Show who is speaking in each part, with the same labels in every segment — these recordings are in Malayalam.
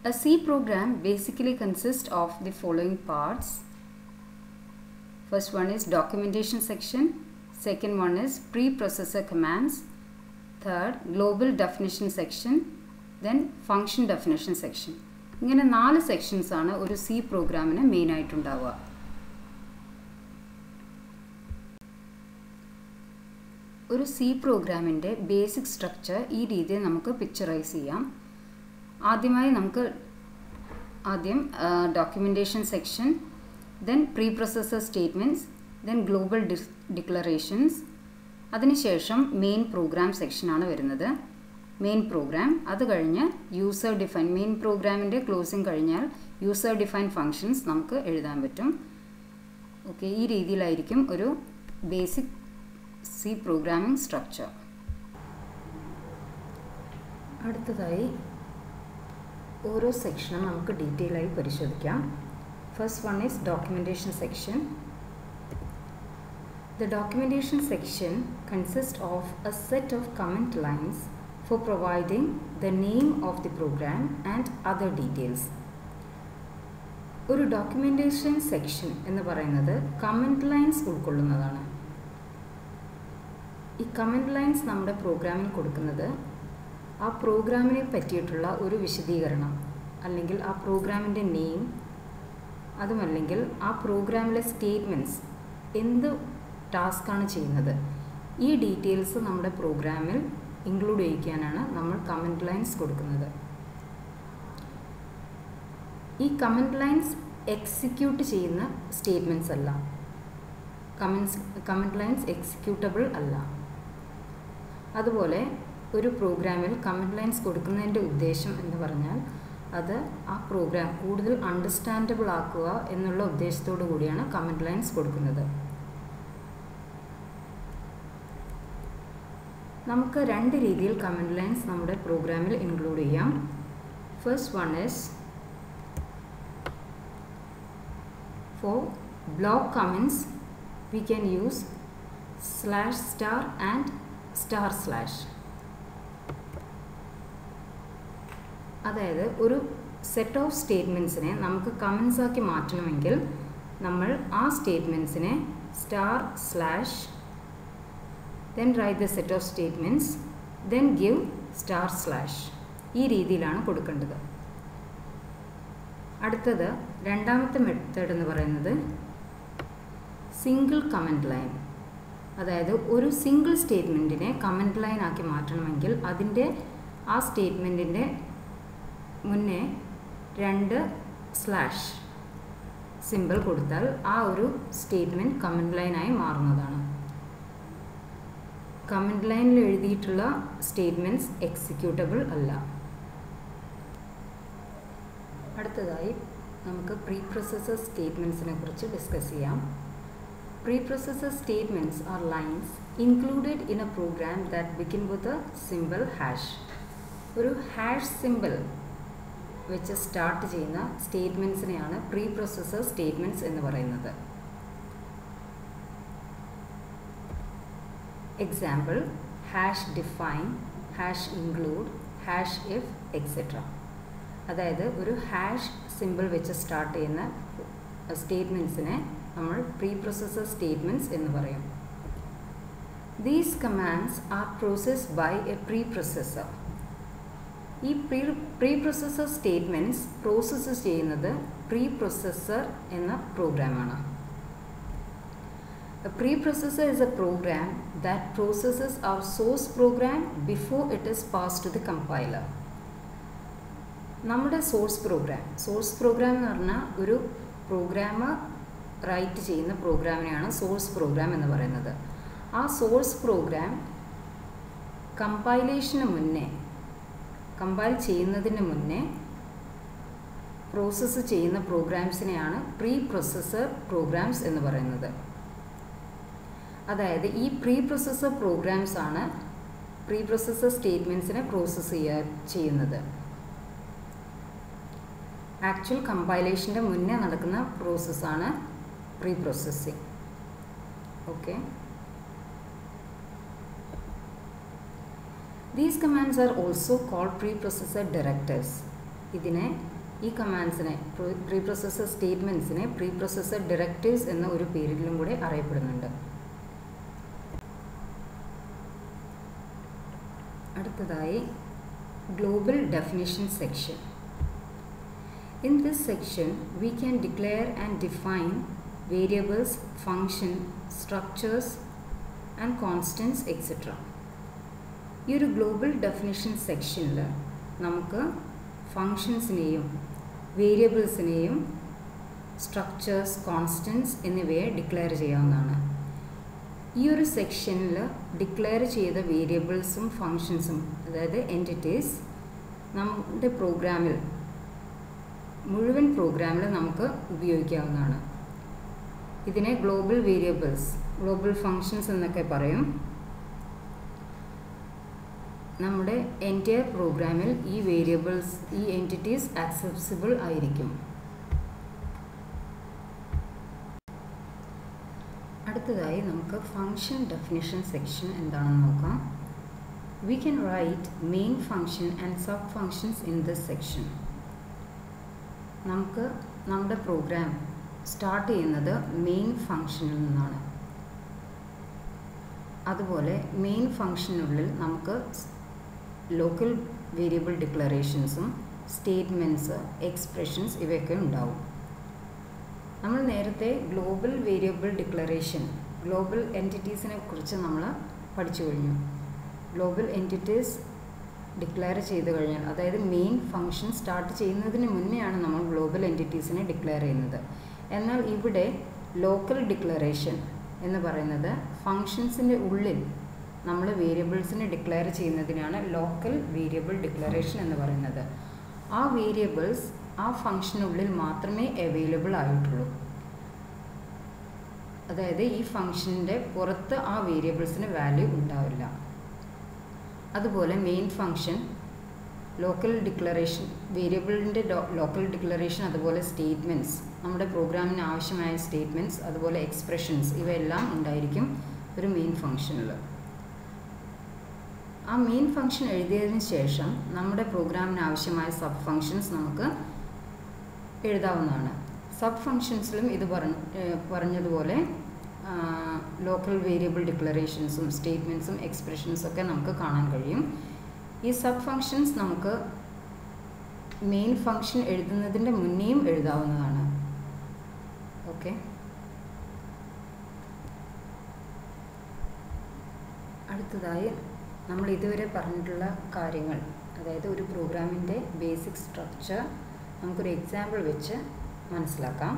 Speaker 1: A C program basically consists of the following parts. First one is documentation section, second one is preprocessor commands, third global definition section, then function definition section. ഇങ്ങനെ നാല് സെക്ഷൻസ് ആണ് ഒരു സി പ്രോഗ്രാമിന് മെയിൻ ആയിട്ടുണ്ടാവുക ഒരു സി പ്രോഗ്രാമിൻ്റെ ബേസിക് സ്ട്രക്ചർ ഈ രീതിയിൽ നമുക്ക് പിക്ചറൈസ് ചെയ്യാം ആദ്യമായി നമുക്ക് ആദ്യം documentation section then preprocessor statements then global declarations അതിനുശേഷം മെയിൻ പ്രോഗ്രാം സെക്ഷനാണ് വരുന്നത് മെയിൻ പ്രോഗ്രാം അത് കഴിഞ്ഞ് യൂസർ ഡിഫൈൻ മെയിൻ പ്രോഗ്രാമിൻ്റെ ക്ലോസിങ് കഴിഞ്ഞാൽ യൂസർ ഡിഫൈൻ ഫങ്ഷൻസ് നമുക്ക് എഴുതാൻ പറ്റും ഓക്കെ ഈ രീതിയിലായിരിക്കും ഒരു ബേസിക് സി പ്രോഗ്രാമിംഗ് സ്ട്രക്ചർ അടുത്തതായി ഓരോ സെക്ഷനും നമുക്ക് ഡീറ്റെയിൽ ആയി പരിശോധിക്കാം first one is documentation section The documentation section consists of a set of comment lines for providing the name of the program and other details. ഒരു ഡോക്യുമെൻറ്റേഷൻ സെക്ഷൻ എന്ന് പറയുന്നത് കമൻറ്റ് ലൈൻസ് ഉൾക്കൊള്ളുന്നതാണ് ഈ കമൻറ്റ് ലൈൻസ് നമ്മുടെ പ്രോഗ്രാമിൽ കൊടുക്കുന്നത് ആ പ്രോഗ്രാമിനെ പറ്റിയിട്ടുള്ള ഒരു വിശദീകരണം അല്ലെങ്കിൽ ആ പ്രോഗ്രാമിൻ്റെ നെയിം അതുമല്ലെങ്കിൽ ആ പ്രോഗ്രാമിലെ സ്റ്റേറ്റ്മെൻറ്റ്സ് എന്ത് ടാസ്ക്കാണ് ചെയ്യുന്നത് ഈ ഡീറ്റെയിൽസ് നമ്മുടെ പ്രോഗ്രാമിൽ ഇൻക്ലൂഡ് ചെയ്യിക്കാനാണ് നമ്മൾ കമൻറ്റ് ലൈൻസ് കൊടുക്കുന്നത് ഈ കമൻറ്റ് ലൈൻസ് എക്സിക്യൂട്ട് ചെയ്യുന്ന സ്റ്റേറ്റ്മെൻറ്റ്സ് അല്ല കമൻസ് കമൻറ്റ് ലൈൻസ് എക്സിക്യൂട്ടബിൾ അല്ല അതുപോലെ ഒരു പ്രോഗ്രാമിൽ കമൻറ്റ് ലൈൻസ് കൊടുക്കുന്നതിൻ്റെ ഉദ്ദേശം എന്ന് പറഞ്ഞാൽ അത് ആ പ്രോഗ്രാം കൂടുതൽ അണ്ടർസ്റ്റാൻഡബിൾ ആക്കുക എന്നുള്ള ഉദ്ദേശത്തോടു കൂടിയാണ് കമൻറ്റ് ലൈൻസ് കൊടുക്കുന്നത് നമുക്ക് രണ്ട് രീതിയിൽ കമൻറ്റ് ലൈൻസ് നമ്മുടെ പ്രോഗ്രാമിൽ ഇൻക്ലൂഡ് ചെയ്യാം first one is for block comments we can use slash star and star slash അതായത് ഒരു സെറ്റ് ഓഫ് സ്റ്റേറ്റ്മെൻറ്റ്സിനെ നമുക്ക് കമൻസ് ആക്കി മാറ്റണമെങ്കിൽ നമ്മൾ ആ സ്റ്റേറ്റ്മെൻറ്റ്സിനെ star slash then write the set of statements then give star slash ഈ രീതിയിലാണ് കൊടുക്കേണ്ടത് അടുത്തത് രണ്ടാമത്തെ മെത്തേഡ് എന്ന് പറയുന്നത് സിംഗിൾ കമൻറ്റ് ലൈൻ അതായത് ഒരു സിംഗിൾ സ്റ്റേറ്റ്മെൻറ്റിനെ കമൻറ്റ് ലൈൻ ആക്കി മാറ്റണമെങ്കിൽ അതിൻ്റെ ആ സ്റ്റേറ്റ്മെൻറ്റിൻ്റെ മുന്നേ രണ്ട് സ്ലാഷ് സിമ്പിൾ കൊടുത്താൽ ആ ഒരു സ്റ്റേറ്റ്മെൻറ്റ് കമൻറ്റ് ലൈനായി മാറുന്നതാണ് കമൻറ്റ് ലൈനിൽ എഴുതിയിട്ടുള്ള സ്റ്റേറ്റ്മെൻറ്റ്സ് എക്സിക്യൂട്ടബിൾ അല്ല അടുത്തതായി നമുക്ക് പ്രീ പ്രൊസസ്സർ സ്റ്റേറ്റ്മെൻറ്റ്സിനെ കുറിച്ച് ഡിസ്കസ് ചെയ്യാം preprocessor statements are lines included in a program that begin with a simple hash ഒരു ഹാഷ് സിമ്പിൾ വെച്ച് സ്റ്റാർട്ട് ചെയ്യുന്ന സ്റ്റേറ്റ്മെൻറ്റ്സിനെയാണ് പ്രീ പ്രൊസസ്സർ സ്റ്റേറ്റ്മെൻറ്റ്സ് എന്ന് പറയുന്നത് example hash define hash include hash if etcetera അതായത് ഒരു ഹാഷ് സിമ്പിൾ വെച്ച് സ്റ്റാർട്ട് ചെയ്യുന്ന സ്റ്റേറ്റ്മെൻറ്റ്സിനെ നമ്മൾ പ്രീ പ്രൊസസ്സർ സ്റ്റേറ്റ്മെൻറ്റ്സ് എന്ന് പറയും these commands are processed by a preprocessor ഈ pre preprocessor statements process ചെയ്യുന്നത് പ്രീ പ്രൊസസ്സർ എന്ന പ്രോഗ്രാമാണ് A preprocessor is a program that processes our source program before it is passed to the compiler. നമ്മുടെ സോഴ്സ് പ്രോഗ്രാം സോഴ്സ് പ്രോഗ്രാം എന്ന് പറഞ്ഞാൽ ഒരു പ്രോഗ്രാമർ റൈറ്റ് ചെയ്യുന്ന പ്രോഗ്രാമിനെയാണ് സോഴ്സ് പ്രോഗ്രാം എന്ന് പറയുന്നത് ആ സോഴ്സ് പ്രോഗ്രാം കമ്പൈലേഷന് മുന്നേ കമ്പൈൽ ചെയ്യുന്നതിന് മുന്നേ പ്രോസസ്സ് ചെയ്യുന്ന പ്രോഗ്രാംസിനെയാണ് പ്രീ പ്രൊസസ്സർ പ്രോഗ്രാംസ് എന്ന് പറയുന്നത് അതായത് ഈ പ്രീ പ്രൊസസ്സർ പ്രോഗ്രാംസ് ആണ് പ്രീ പ്രൊസസ്സർ സ്റ്റേറ്റ്മെൻറ്റ്സിനെ പ്രോസസ്സ് ചെയ്യുക ചെയ്യുന്നത് ആക്ച്വൽ കമ്പൈലേഷൻ്റെ മുന്നേ നടക്കുന്ന പ്രോസസ്സാണ് preprocessing okay these commands are also call preprocessor directors ഇതിനെ ഈ കമാൻഡ്സിനെ പ്രീ പ്രൊസസ്സർ സ്റ്റേറ്റ്മെൻറ്റ്സിനെ പ്രീ പ്രൊസസ്സർ ഡയറക്റ്റീവ്സ് എന്ന ഒരു പേരിലും കൂടെ അറിയപ്പെടുന്നുണ്ട് അടുത്തതായി global definition section In this section, we can declare and define variables, function, structures and constants etc. ഈ ഒരു ഗ്ലോബൽ ഡെഫിനിഷൻ സെക്ഷനിൽ നമുക്ക് ഫങ്ഷൻസിനെയും വേരിയബിൾസിനെയും സ്ട്രക്ചേഴ്സ് കോൺസ്റ്റൻസ് എന്നിവയെ ഡിക്ലെയർ ചെയ്യാവുന്നതാണ് ഈ ഒരു സെക്ഷനിൽ ഡിക്ലെയർ ചെയ്ത വേരിയബിൾസും ഫങ്ഷൻസും അതായത് എൻറ്റിറ്റീസ് നമ്മുടെ പ്രോഗ്രാമിൽ മുഴുവൻ പ്രോഗ്രാമിൽ നമുക്ക് ഉപയോഗിക്കാവുന്നതാണ് ഇതിനെ ഗ്ലോബൽ വേരിയബിൾസ് ഗ്ലോബൽ ഫങ്ഷൻസ് എന്നൊക്കെ പറയും നമ്മുടെ എൻറ്റയർ പ്രോഗ്രാമിൽ ഈ വേരിയബിൾസ് ഈ എൻറ്റിറ്റീസ് ആക്സസിബിൾ ആയിരിക്കും അടുത്തതായി നമുക്ക് ഫങ്ഷൻ ഡെഫിനിഷൻ സെക്ഷൻ എന്താണെന്ന് നോക്കാം we can write main function and sub functions in this section നമുക്ക് നമ്മുടെ പ്രോഗ്രാം സ്റ്റാർട്ട് ചെയ്യുന്നത് മെയിൻ ഫങ്ഷനിൽ നിന്നാണ് അതുപോലെ മെയിൻ ഫങ്ഷനുള്ളിൽ നമുക്ക് ലോക്കൽ വേരിയബിൾ ഡിക്ലറേഷൻസും സ്റ്റേറ്റ്മെൻറ്റ്സ് എക്സ്പ്രഷൻസ് ഇവയൊക്കെ ഉണ്ടാവും നമ്മൾ നേരത്തെ ഗ്ലോബൽ വേരിയബിൾ ഡിക്ലറേഷൻ ഗ്ലോബൽ എൻറ്റിറ്റീസിനെ കുറിച്ച് നമ്മൾ പഠിച്ചു കഴിഞ്ഞു ഗ്ലോബൽ എൻറ്റിറ്റീസ് ഡിക്ലെയർ ചെയ്ത് കഴിഞ്ഞാൽ അതായത് മെയിൻ ഫങ്ഷൻ സ്റ്റാർട്ട് ചെയ്യുന്നതിന് മുന്നെയാണ് നമ്മൾ ഗ്ലോബൽ എൻറ്റിറ്റീസിനെ ഡിക്ലെയർ ചെയ്യുന്നത് എന്നാൽ ഇവിടെ ലോക്കൽ ഡിക്ലറേഷൻ എന്ന് പറയുന്നത് ഫങ്ഷൻസിൻ്റെ ഉള്ളിൽ നമ്മൾ വേരിയബിൾസിനെ ഡിക്ലെയർ ചെയ്യുന്നതിനാണ് ലോക്കൽ വേരിയബിൾ ഡിക്ലറേഷൻ എന്ന് പറയുന്നത് ആ വേരിയബിൾസ് ആ ഫങ്ഷനുള്ളിൽ മാത്രമേ അവൈലബിൾ ആയിട്ടുള്ളൂ അതായത് ഈ ഫങ്ഷൻ്റെ പുറത്ത് ആ വേരിയബിൾസിന് വാല്യൂ ഉണ്ടാവില്ല അതുപോലെ മെയിൻ ഫങ്ഷൻ ലോക്കൽ ഡിക്ലറേഷൻ വേരിയബിളിൻ്റെ ലോക്കൽ ഡിക്ലറേഷൻ അതുപോലെ സ്റ്റേറ്റ്മെൻറ്റ്സ് നമ്മുടെ പ്രോഗ്രാമിന് ആവശ്യമായ സ്റ്റേറ്റ്മെൻറ്റ്സ് അതുപോലെ എക്സ്പ്രഷൻസ് ഇവയെല്ലാം ഉണ്ടായിരിക്കും ഒരു മെയിൻ ഫങ്ഷനിൽ ആ മെയിൻ ഫങ്ഷൻ എഴുതിയതിന് ശേഷം നമ്മുടെ പ്രോഗ്രാമിന് ആവശ്യമായ സബ് ഫങ്ഷൻസ് നമുക്ക് എഴുതാവുന്നതാണ് സബ് ഫങ്ഷൻസിലും ഇത് പറഞ്ഞ പറഞ്ഞതുപോലെ ലോക്കൽ വേരിയബിൾ ഡിക്ലറേഷൻസും സ്റ്റേറ്റ്മെൻറ്റ്സും എക്സ്പ്രഷൻസും ഒക്കെ നമുക്ക് കാണാൻ കഴിയും ഈ സബ് ഫങ്ഷൻസ് നമുക്ക് മെയിൻ ഫങ്ഷൻ എഴുതുന്നതിൻ്റെ മുന്നേയും എഴുതാവുന്നതാണ് ഓക്കെ അടുത്തതായി നമ്മൾ ഇതുവരെ പറഞ്ഞിട്ടുള്ള കാര്യങ്ങൾ അതായത് ഒരു പ്രോഗ്രാമിൻ്റെ ബേസിക് സ്ട്രക്ചർ നമുക്കൊരു എക്സാമ്പിൾ വെച്ച് മനസ്സിലാക്കാം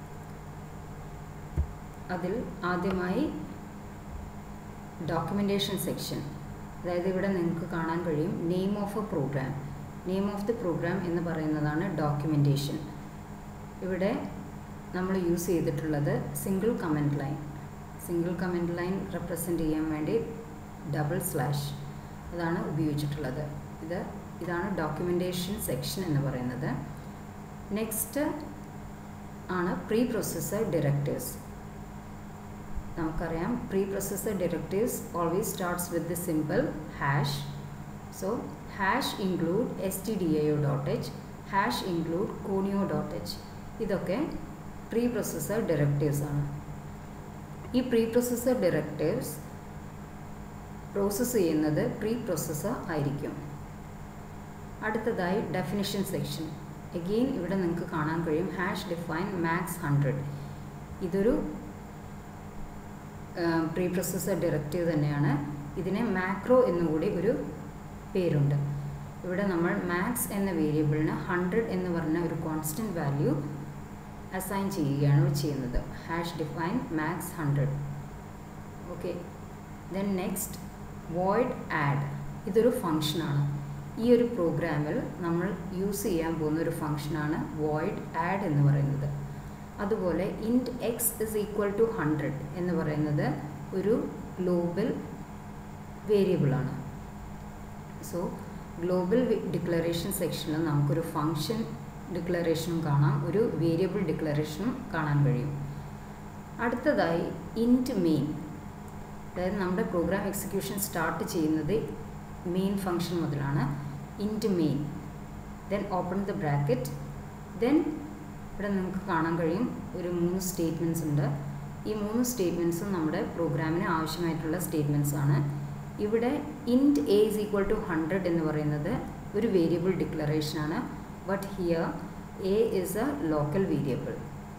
Speaker 1: അതിൽ ആദ്യമായി ഡോക്യുമെൻറ്റേഷൻ സെക്ഷൻ അതായത് ഇവിടെ നിങ്ങൾക്ക് കാണാൻ കഴിയും name of a program name of the program എന്ന് പറയുന്നതാണ് ഡോക്യുമെൻറ്റേഷൻ ഇവിടെ നമ്മൾ യൂസ് ചെയ്തിട്ടുള്ളത് single comment line single comment line represent ചെയ്യാൻ വേണ്ടി ഡബിൾ സ്ലാഷ് അതാണ് ഉപയോഗിച്ചിട്ടുള്ളത് ഇത് ഇതാണ് ഡോക്യുമെൻറ്റേഷൻ സെക്ഷൻ എന്ന് പറയുന്നത് നെക്സ്റ്റ് ആണ് പ്രീ പ്രൊസസ്സർ ഡയറക്റ്റീവ്സ് നമുക്കറിയാം preprocessor directives always starts with the simple hash so hash include S T D A dot H hash include conio dot H ഇതൊക്കെ പ്രീ പ്രൊസസ്സർ ഡയറക്റ്റീവ്സ് ആണ് ഈ പ്രീ പ്രൊസസ്സർ ഡയറക്റ്റീവ്സ് പ്രോസസ്സ് ചെയ്യുന്നത് പ്രീ പ്രൊസസ്സർ ആയിരിക്കും അടുത്തതായി ഡെഫിനിഷൻ സെക്ഷൻ എഗെയിൻ ഇവിടെ നിങ്ങൾക്ക് കാണാൻ കഴിയും ഹാഷ് ഡിഫൈൻ മാക്സ് ഹൺഡ്രഡ് ഇതൊരു പ്രീ പ്രൊസസ്സർ ഡയറക്റ്റീവ് തന്നെയാണ് ഇതിനെ മാക്രോ എന്നുകൂടി ഒരു പേരുണ്ട് ഇവിടെ നമ്മൾ മാക്സ് എന്ന വേരിയബിളിന് ഹൺഡ്രഡ് എന്ന് പറഞ്ഞ ഒരു കോൺസ്റ്റൻറ്റ് വാല്യൂ അസൈൻ ചെയ്യുകയാണ് ചെയ്യുന്നത് hash define max hundred okay then next void add ഇതൊരു ഫങ്ഷനാണ് ഈ ഒരു പ്രോഗ്രാമിൽ നമ്മൾ യൂസ് ചെയ്യാൻ പോകുന്ന ഒരു ഫങ്ഷനാണ് വോയിഡ് ആഡ് എന്ന് പറയുന്നത് അതുപോലെ int X is equal to hundred എന്ന് പറയുന്നത് ഒരു ഗ്ലോബൽ വേരിയബിളാണ് സോ ഗ്ലോബൽ ഡിക്ലറേഷൻ സെക്ഷനിൽ നമുക്കൊരു ഫങ്ഷൻ ഡിക്ലറേഷനും കാണാം ഒരു വേരിയബിൾ ഡിക്ലറേഷനും കാണാൻ കഴിയും അടുത്തതായി ഇൻറ്റ് മെയിൻ അതായത് നമ്മുടെ പ്രോഗ്രാം എക്സിക്യൂഷൻ സ്റ്റാർട്ട് ചെയ്യുന്നത് മെയിൻ ഫങ്ഷൻ മുതലാണ് int main then open the bracket then ഇവിടെ നിങ്ങൾക്ക് കാണാൻ കഴിയും ഒരു മൂന്ന് സ്റ്റേറ്റ്മെൻറ്റ്സ് ഉണ്ട് ഈ മൂന്ന് സ്റ്റേറ്റ്മെൻറ്റ്സും നമ്മുടെ പ്രോഗ്രാമിന് ആവശ്യമായിട്ടുള്ള സ്റ്റേറ്റ്മെൻറ്റ്സ് ആണ് ഇവിടെ int A is equal to hundred എന്ന് പറയുന്നത് ഒരു വേരിയബിൾ ഡിക്ലറേഷൻ ആണ് but here A is a local variable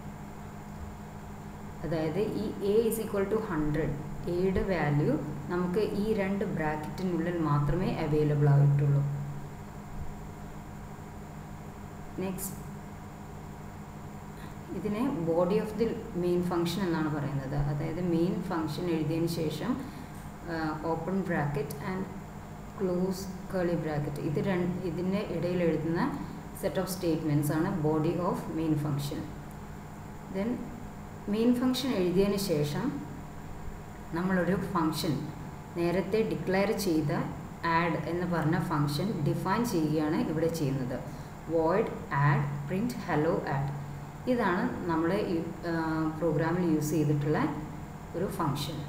Speaker 1: അതായത് ഈ A is equal to hundred എയുടെ വാല്യൂ നമുക്ക് ഈ രണ്ട് ബ്രാക്കറ്റിനുള്ളിൽ മാത്രമേ അവൈലബിൾ ആയിട്ടുള്ളൂ നെക്സ്റ്റ് ഇതിനെ body of the main function എന്നാണ് പറയുന്നത് അതായത് മെയിൻ ഫങ്ഷൻ എഴുതിയതിന് ശേഷം open bracket and close curly bracket ഇത് രണ്ട് ഇതിൻ്റെ ഇടയിൽ എഴുതുന്ന സെറ്റ് ഓഫ് സ്റ്റേറ്റ്മെൻറ്റ്സ് ആണ് body of main function then main function എഴുതിയതിന് ശേഷം നമ്മളൊരു ഫങ്ഷൻ നേരത്തെ ഡിക്ലെയർ ചെയ്ത ആഡ് എന്ന് പറഞ്ഞ ഫങ്ഷൻ ഡിഫൈൻ ചെയ്യുകയാണ് ഇവിടെ ചെയ്യുന്നത് void add print hello add ഇതാണ് നമ്മൾ പ്രോഗ്രാമിൽ യൂസ് ചെയ്തിട്ടുള്ള ഒരു ഫങ്ഷൻ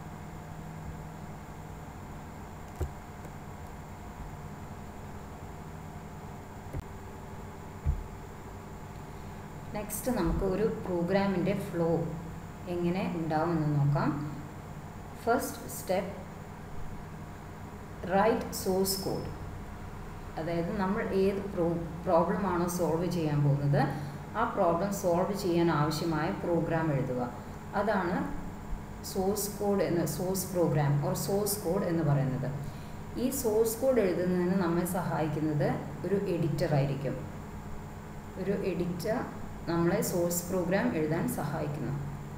Speaker 1: നെക്സ്റ്റ് നമുക്ക് ഒരു പ്രോഗ്രാമിൻ്റെ ഫ്ലോ എങ്ങനെ ഉണ്ടാവുമെന്ന് നോക്കാം first step write source code അതായത് നമ്മൾ ഏത് പ്രോ പ്രോബ്ലമാണോ സോൾവ് ചെയ്യാൻ പോകുന്നത് ആ പ്രോബ്ലം സോൾവ് ചെയ്യാൻ ആവശ്യമായ പ്രോഗ്രാം എഴുതുക അതാണ് സോഴ്സ് കോഡ് എന്ന് source program or source code എന്ന് പറയുന്നത് ഈ സോഴ്സ് കോഡ് എഴുതുന്നതിന് നമ്മെ സഹായിക്കുന്നത് ഒരു എഡിറ്റർ ആയിരിക്കും ഒരു എഡിറ്റർ നമ്മളെ സോഴ്സ് പ്രോഗ്രാം എഴുതാൻ സഹായിക്കുന്നു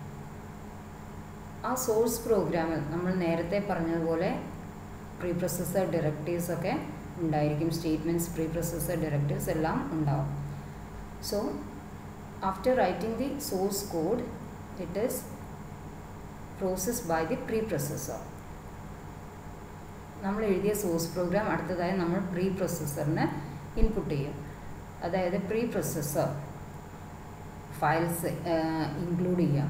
Speaker 1: ആ സോഴ്സ് പ്രോഗ്രാമിൽ നമ്മൾ നേരത്തെ പറഞ്ഞതുപോലെ പ്രീ പ്രൊസസ്സർ ഡയറക്റ്റീവ്സ് ഒക്കെ ഉണ്ടായിരിക്കും സ്റ്റേറ്റ്മെൻറ്റ്സ് പ്രീ പ്രൊസസ്സർ ഡയറക്റ്റീവ്സ് എല്ലാം ഉണ്ടാവും so after writing the source code it is process by the preprocessor നമ്മൾ എഴുതിയ സോഴ്സ് പ്രോഗ്രാം അടുത്തതായി നമ്മൾ പ്രീ പ്രൊസസ്സറിന് ഇൻപുട്ട് ചെയ്യും അതായത് പ്രീ പ്രൊസസ്സർ ഫയൽസ് ഇൻക്ലൂഡ് ചെയ്യാം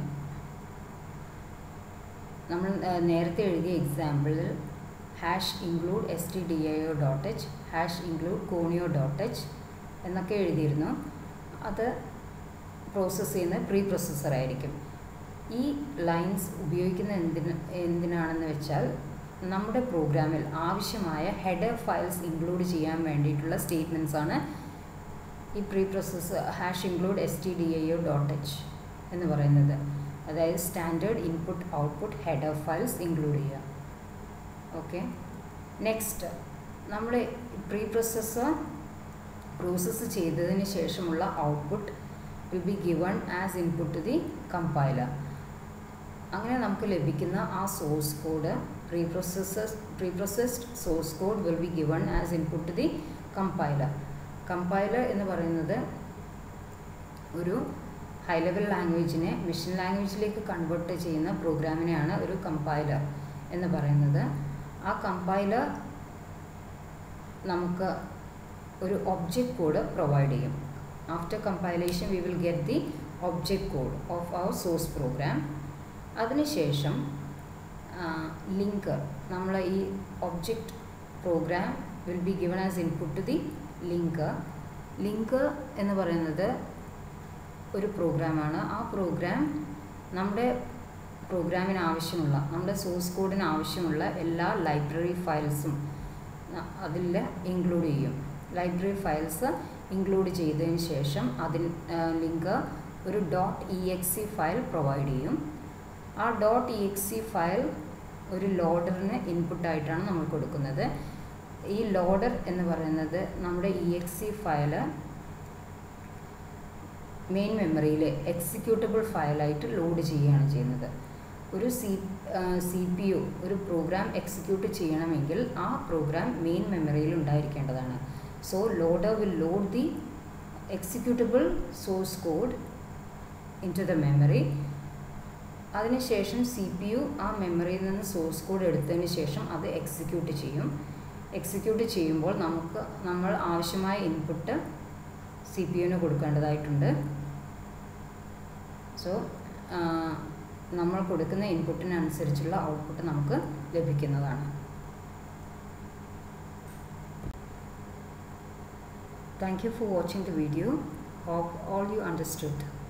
Speaker 1: നമ്മൾ നേരത്തെ എഴുതിയ എക്സാമ്പിളിൽ hash include S T D I O dot H hash include conio dot H എന്നൊക്കെ എഴുതിയിരുന്നു അത് പ്രോസസ്സ് ചെയ്യുന്ന പ്രീ പ്രൊസസ്സർ ആയിരിക്കും ഈ ലൈൻസ് ഉപയോഗിക്കുന്ന എന്തിന് എന്തിനാണെന്ന് വെച്ചാൽ നമ്മുടെ പ്രോഗ്രാമിൽ ആവശ്യമായ ഹെഡർ ഫയൽസ് ഇൻക്ലൂഡ് ചെയ്യാൻ വേണ്ടിയിട്ടുള്ള സ്റ്റേറ്റ്മെൻറ്റ്സ് ആണ് ഈ preprocess hash include S T D I O dot H എന്ന് പറയുന്നത് അതായത് standard input output header files include ചെയ്യുക ഓക്കെ നെക്സ്റ്റ് നമ്മൾ പ്രീ പ്രോസസ്സർ പ്രോസസ്സ് ചെയ്തതിന് ശേഷമുള്ള output will be given as input to the compiler അങ്ങനെ നമുക്ക് ലഭിക്കുന്ന ആ source code preprocesses preprocessed source code will be given as input to the compiler compiler എന്ന് പറയുന്നത് ഒരു ഹൈ ലെവൽ ലാംഗ്വേജിനെ മെഷീൻ ലാംഗ്വേജിലേക്ക് കൺവേർട്ട് ചെയ്യുന്ന പ്രോഗ്രാമിനെയാണ് ഒരു കമ്പൈലർ എന്ന് പറയുന്നത് ആ കമ്പൈലർ നമുക്ക് ഒരു ഒബ്ജക്റ്റ് കോഡ് പ്രൊവൈഡ് ചെയ്യും after compilation we will get the object code of our source program അതിനുശേഷം ലിങ്ക് നമ്മൾ ഈ object program will be given as input to the link link എന്ന് പറയുന്നത് ഒരു പ്രോഗ്രാമാണ് ആ പ്രോഗ്രാം നമ്മുടെ പ്രോഗ്രാമിന് ആവശ്യമുള്ള നമ്മുടെ സോഴ്സ് കോഡിന് ആവശ്യമുള്ള എല്ലാ ലൈബ്രറി ഫയൽസും അതിൽ ഇൻക്ലൂഡ് ചെയ്യും ലൈബ്രറി ഫയൽസ് ഇൻക്ലൂഡ് ചെയ്തതിന് ശേഷം അതിൽ ലിങ്ക് ഒരു dot E X C file provide ചെയ്യും ആ dot E X C file ഒരു ലോഡറിന് ഇൻപുട്ടായിട്ടാണ് നമ്മൾ കൊടുക്കുന്നത് ഈ ലോഡർ എന്ന് പറയുന്നത് നമ്മുടെ E X C file main മെമ്മറിയിൽ എക്സിക്യൂട്ടബിൾ ഫയലായിട്ട് ലോഡ് ചെയ്യുകയാണ് ചെയ്യുന്നത് ഒരു സി സി പി യു ഒരു പ്രോഗ്രാം എക്സിക്യൂട്ട് ചെയ്യണമെങ്കിൽ ആ പ്രോഗ്രാം മെയിൻ മെമ്മറിയിൽ ഉണ്ടായിരിക്കേണ്ടതാണ് so loader will load the executable source code into the memory അതിനുശേഷം സി പി യു ആ മെമ്മറിയിൽ നിന്ന് സോഴ്സ് കോഡ് എടുത്തതിന് ശേഷം അത് എക്സിക്യൂട്ട് ചെയ്യും എക്സിക്യൂട്ട് ചെയ്യുമ്പോൾ നമുക്ക് നമ്മൾ ആവശ്യമായ ഇൻപുട്ട് സി പി യുവിന് കൊടുക്കേണ്ടതായിട്ടുണ്ട് സോ നമ്മൾ കൊടുക്കുന്ന ഇൻപുട്ടിനനുസരിച്ചുള്ള ഔട്ട്പുട്ട് നമുക്ക് ലഭിക്കുന്നതാണ് thank you for watching the video
Speaker 2: Hope all you understood.